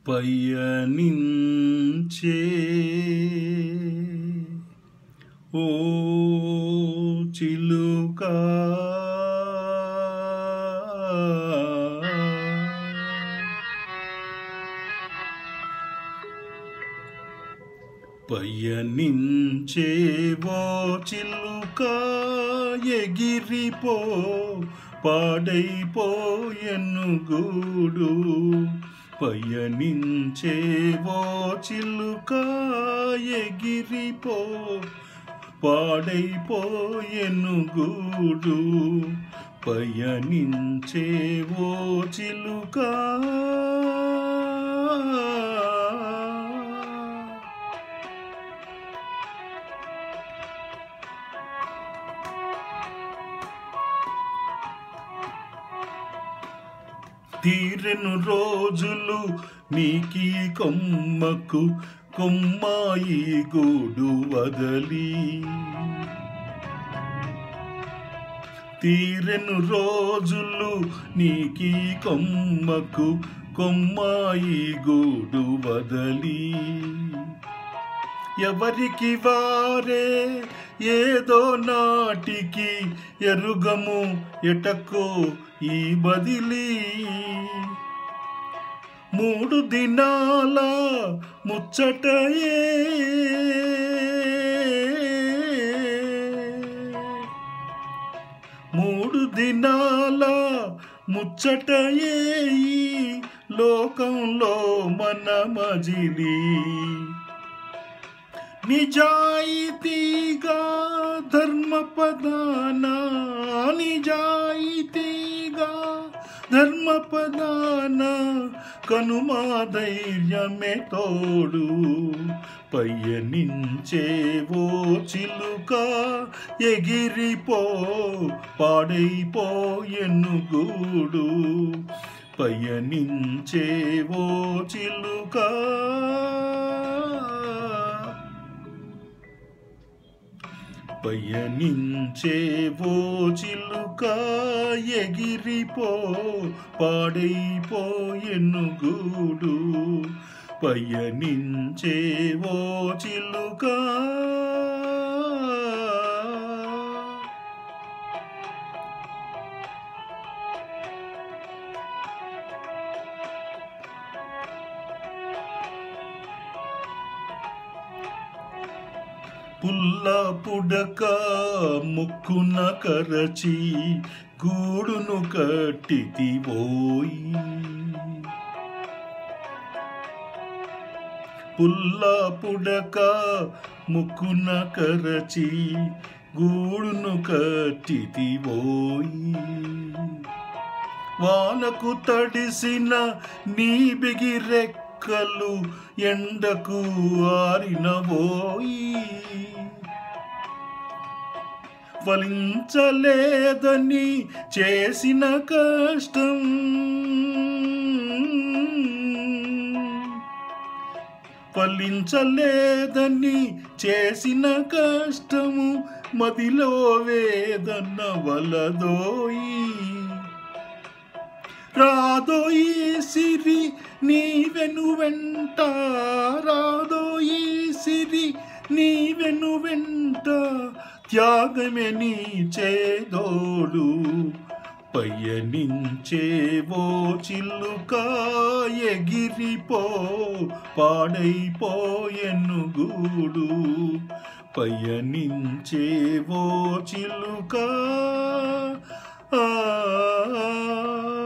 పయనించే ఓ చిలుక పయనించేవో చిలుక ఎగిరిపో పాడైపోయెను గూడు పయనించేవో చిలుక ఎగిరిపో పాడైపోయెను గూడు పయనించేవో చిలుక తీరెను రోజులు నీకీ కొమ్మకు కొమ్మాయి గూడు వదలి తీరెను రోజులు నీకీ కొమ్మకు కొమ్మాయి గూడు వదలి ఎవరికి వారే ఏదో నాటికి ఎరుగము ఎటకో ఈ బదిలీ మూడు దినాల ముచ్చటయే మూడు దినాల ముచ్చటయే ఈ లోకంలో మన మజిలీ నిజాయితీగా ధర్మపదాన నిజాయితీగా ధర్మపదాన కనుమా ధైర్యమే తోడు పయనించేవో చిలుక ఎగిరిపో పాడైపోయెను గూడు పయనించేవో చిలుక పయనించేవో చిలుక ఎగిరిపో పాడైపోయెను గూడు పయనించేవో చిలుక పుల్ల పుడక ముక్కున కరచి గూడును కట్టితివోయి పుల్ల పుడక ముక్కున కరచి గూడును కట్టితివోయి వానకు తడిసిన నీ బిగిరెక్కలు ఎండకు ఆరినవోయి ఫలించలేదని చేసిన కష్టం ఫలించలేదని చేసిన కష్టము మదిలో వేదన్న వలదోయి రాదోయి సిరి నీ వెను వెంట రాదోయి సిరి నీ వెను వెంట త్యాగమే నీ చేదోడు పయనించేవో చిల్లుక ఎగిరిపో పాడైపోయెను గూడు పయనించేవో చిలుక ఆ